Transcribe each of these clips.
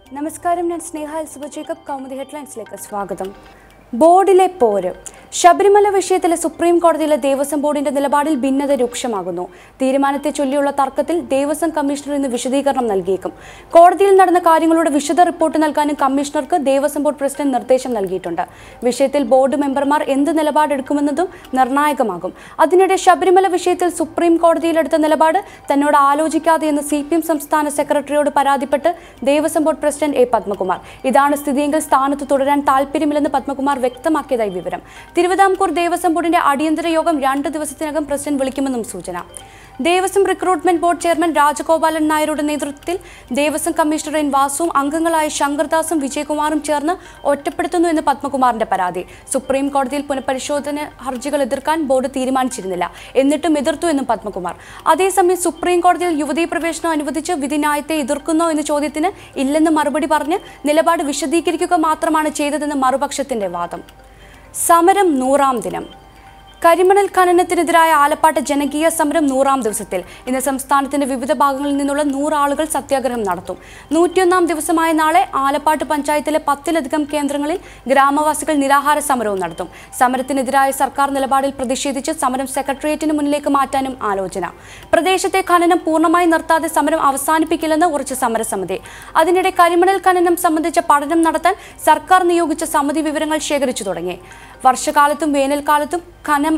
നമസ്കാരം ഞാൻ സ്നേഹ എൽസബ ജേക്കബ് കൗമുദി ഹെഡ്ലൈൻസിലേക്ക് സ്വാഗതം ബോർഡിലെ പോര് ശബരിമല വിഷയത്തിലെ സുപ്രീം കോടതിയിലെ ദേവസ്വം ബോർഡിന്റെ നിലപാടിൽ ഭിന്നത രൂക്ഷമാകുന്നു തീരുമാനത്തെ ചൊല്ലിയുള്ള തർക്കത്തിൽ ദേവസ്വം കമ്മീഷണർ ഇന്ന് വിശദീകരണം നൽകിയേക്കും കോടതിയിൽ നടന്ന കാര്യങ്ങളുടെ വിശദ റിപ്പോർട്ട് നൽകാനും കമ്മീഷണർക്ക് ദേവസ്വം ബോർഡ് പ്രസിഡന്റ് നിർദ്ദേശം നൽകിയിട്ടുണ്ട് വിഷയത്തിൽ ബോർഡ് മെമ്പർമാർ എന്ത് നിലപാടെടുക്കുമെന്നതും നിർണായകമാകും അതിനിടെ ശബരിമല വിഷയത്തിൽ സുപ്രീം കോടതിയിലെടുത്ത നിലപാട് തന്നോട് ആലോചിക്കാതെ എന്ന് സി പി എം സംസ്ഥാന സെക്രട്ടറിയോട് പരാതിപ്പെട്ട് Devaswom board president A Padmakumar ഇതാണ് സ്ഥിതിയെങ്കിൽ സ്ഥാനത്ത് തുടരാൻ താല്പര്യമില്ലെന്ന് പത്മകുമാർ വ്യക്തമാക്കിയതായി വിവരം തിരുവിതാംകൂർ ദേവസ്വം ബോർഡിന്റെ അടിയന്തര യോഗം രണ്ട് ദിവസത്തിനകം പ്രസിഡന്റ് വിളിക്കുമെന്നും സൂചന Devaswom recruitment board chairman Rajagopalan നായരുടെ നേതൃത്വത്തിൽ ദേവസ്വം കമ്മീഷണർ എൻ വാസുവും അംഗങ്ങളായ ശങ്കർദാസും വിജയകുമാറും ചേർന്ന് ഒറ്റപ്പെടുത്തുന്നു എന്ന് പത്മകുമാറിന്റെ പരാതി സുപ്രീം കോടതിയിൽ പുനഃപരിശോധന ഹർജികൾ എതിർക്കാൻ ബോർഡ് തീരുമാനിച്ചിരുന്നില്ല എന്നിട്ടും എതിർത്തു എന്നും പത്മകുമാർ അതേസമയം സുപ്രീം കോടതിയിൽ യുവതീ പ്രവേശനം അനുവദിച്ച് വിധിന്യായത്തെ എതിർക്കുന്നോ എന്ന ചോദ്യത്തിന് ഇല്ലെന്ന് മറുപടി പറഞ്ഞ് നിലപാട് വിശദീകരിക്കുക മാത്രമാണ് ചെയ്തതെന്ന് മറുപക്ഷത്തിന്റെ വാദം സമരം നൂറാം ദിനം കരിമണൽ ഖനനത്തിനെതിരായ ആലപ്പാട്ട് ജനകീയ സമരം നൂറാം ദിവസത്തിൽ ഇന്ന് സംസ്ഥാനത്തിന്റെ വിവിധ ഭാഗങ്ങളിൽ നിന്നുള്ള നൂറാളുകൾ സത്യാഗ്രഹം നടത്തും നൂറ്റിയൊന്നാം ദിവസമായ നാളെ ആലപ്പാട്ട് പഞ്ചായത്തിലെ പത്തിലധികം കേന്ദ്രങ്ങളിൽ ഗ്രാമവാസികൾ നിരാഹാര സമരവും നടത്തും സമരത്തിനെതിരായ സർക്കാർ നിലപാടിൽ പ്രതിഷേധിച്ച് സമരം സെക്രട്ടേറിയറ്റിന് മുന്നിലേക്ക് മാറ്റാനും ആലോചന പ്രദേശത്തെ ഖനനം പൂർണ്ണമായി നിർത്താതെ സമരം അവസാനിപ്പിക്കില്ലെന്ന് ഉറച്ച സമരസമിതി അതിനിടെ കരിമണൽ ഖനനം സംബന്ധിച്ച പഠനം നടത്താൻ സർക്കാർ നിയോഗിച്ച സമിതി വിവരങ്ങൾ ശേഖരിച്ചു തുടങ്ങി വർഷകാലത്തും വേനൽക്കാലത്തും ഖനം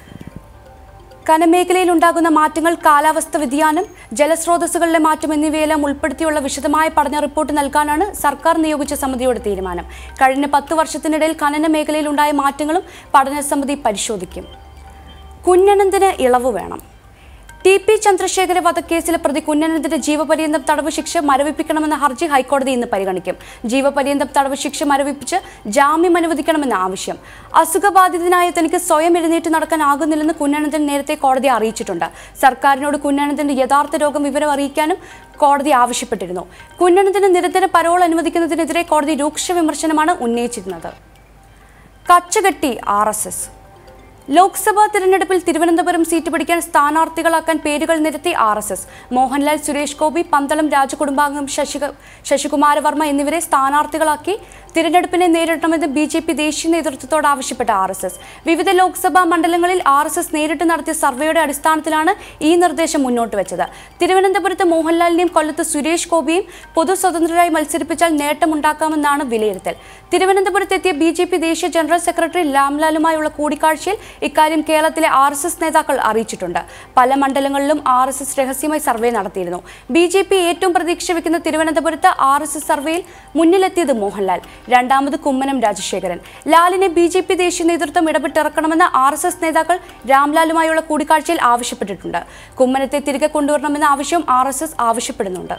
ഖനമേഖലയിൽ ഉണ്ടാകുന്ന മാറ്റങ്ങൾ കാലാവസ്ഥ വ്യതിയാനം ജലസ്രോതസ്സുകളിലെ മാറ്റം എന്നിവയെല്ലാം ഉൾപ്പെടുത്തിയുള്ള വിശദമായ പഠന റിപ്പോർട്ട് നൽകാനാണ് സർക്കാർ നിയോഗിച്ച സമിതിയുടെ തീരുമാനം കഴിഞ്ഞ പത്ത് വർഷത്തിനിടയിൽ ഖനന മേഖലയിൽ ഉണ്ടായ മാറ്റങ്ങളും പഠന സമിതി പരിശോധിക്കും കുഞ്ഞനന്തിന് ഇളവ് വേണം ടി പി ചന്ദ്രശേഖര വധക്കേസിലെ പ്രതി കുഞ്ഞനന്തിന്റെ ജീവപര്യന്തം തടവ് ശിക്ഷ മരവിപ്പിക്കണമെന്ന ഹർജി ഹൈക്കോടതി ഇന്ന് പരിഗണിക്കും ജീവപര്യന്തം തടവ് ശിക്ഷ മരവിപ്പിച്ച് ജാമ്യം അനുവദിക്കണമെന്ന ആവശ്യം അസുഖബാധിതനായ തനിക്ക് സ്വയം എഴുന്നേറ്റ് നടക്കാനാകുന്നില്ലെന്ന് കുഞ്ഞനന്ദൻ നേരത്തെ കോടതി അറിയിച്ചിട്ടുണ്ട് സർക്കാരിനോട് കുഞ്ഞനന്ദന്റെ യഥാർത്ഥ രോഗം വിവരം അറിയിക്കാനും കോടതി ആവശ്യപ്പെട്ടിരുന്നു കുഞ്ഞനന്ദന് നിരന്തര പരോൾ അനുവദിക്കുന്നതിനെതിരെ കോടതി രൂക്ഷ വിമർശനമാണ് ഉന്നയിച്ചിരുന്നത് കച്ചകെട്ടി ആർ എസ് എസ് ലോക്സഭാ തിരഞ്ഞെടുപ്പിൽ തിരുവനന്തപുരം സീറ്റ് പിടിക്കാൻ സ്ഥാനാർത്ഥികളാക്കാൻ പേരുകൾ നിരത്തി R S S Mohanlal Suresh Gopi Pandalam രാജകുടുംബാംഗം ശശിക ശശികുമാരവർമ്മ എന്നിവരെ സ്ഥാനാർത്ഥികളാക്കി തിരഞ്ഞെടുപ്പിനെ നേരിടണമെന്ന് ബി ജെ പി ദേശീയ നേതൃത്വത്തോട് ആവശ്യപ്പെട്ട ആർ എസ് എസ് വിവിധ ലോക്സഭാ മണ്ഡലങ്ങളിൽ ആർ എസ് എസ് നേരിട്ട് നടത്തിയ സർവേയുടെ അടിസ്ഥാനത്തിലാണ് ഈ നിർദ്ദേശം മുന്നോട്ട് വെച്ചത് തിരുവനന്തപുരത്ത് മോഹൻലാലിനെയും കൊല്ലത്ത് സുരേഷ് ഗോപിയും പൊതു സ്വതന്ത്രരായി മത്സരിപ്പിച്ചാൽ നേട്ടമുണ്ടാക്കാമെന്നാണ് വിലയിരുത്തൽ തിരുവനന്തപുരത്തെത്തിയ ബി ജെ പി ദേശീയ ജനറൽ സെക്രട്ടറി ലാംലാലുമായുള്ള കൂടിക്കാഴ്ചയിൽ ഇക്കാര്യം കേരളത്തിലെ ആർ എസ് എസ് നേതാക്കൾ അറിയിച്ചിട്ടുണ്ട് പല മണ്ഡലങ്ങളിലും ആർ എസ് എസ് രഹസ്യമായി സർവേ നടത്തിയിരുന്നു ബി ജെ പി ഏറ്റവും പ്രതീക്ഷ വെക്കുന്ന തിരുവനന്തപുരത്ത് ആർ എസ് എസ് സർവേയിൽ മുന്നിലെത്തിയത് മോഹൻലാൽ രണ്ടാമത് കുമ്മനം രാജശേഖരൻ ലാലിനെ ബി ജെ പി ദേശീയ നേതൃത്വം ഇടപെട്ടിറക്കണമെന്ന് ആർ എസ് എസ് നേതാക്കൾ രാംലാലുമായുള്ള കൂടിക്കാഴ്ചയിൽ ആവശ്യപ്പെട്ടിട്ടുണ്ട് കുമ്മനത്തെ തിരികെ കൊണ്ടുവരണമെന്ന ആവശ്യം ആർ എസ് എസ് ആവശ്യപ്പെടുന്നുണ്ട്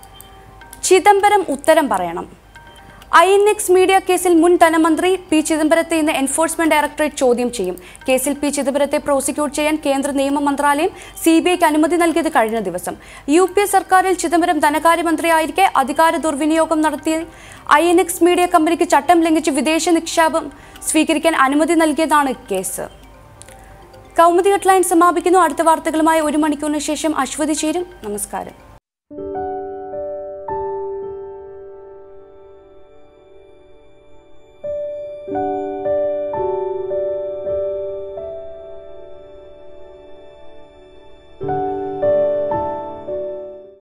ചിദംബരം ഉത്തരം പറയണം ഐ എൻ എക്സ് മീഡിയ കേസിൽ മുൻ ധനമന്ത്രി പി ചിദംബരത്തെ ഇന്ന് എൻഫോഴ്സ്മെന്റ് ഡയറക്ടറേറ്റ് ചോദ്യം ചെയ്യും കേസിൽ പി ചിദംബരത്തെ പ്രോസിക്യൂട്ട് ചെയ്യാൻ കേന്ദ്ര നിയമ മന്ത്രാലയം സി ബി ഐക്ക് അനുമതി നൽകിയത് കഴിഞ്ഞ ദിവസം യു പി എ സർക്കാരിൽ ചിദംബരം ധനകാര്യമന്ത്രിയായിരിക്കെ അധികാര ദുർവിനിയോഗം നടത്തിയ ഐ എൻ എക്സ് മീഡിയ കമ്പനിക്ക് ചട്ടം ലംഘിച്ച് വിദേശ നിക്ഷേപം സ്വീകരിക്കാൻ അനുമതി നൽകിയതാണ് കേസ് കൗമുദി ഹെഡ്ലൈൻ സമാപിക്കുന്നു അടുത്ത വാർത്തകളുമായി ഒരു മണിക്കൂറിന് ശേഷം അശ്വതി ചേരും നമസ്കാരം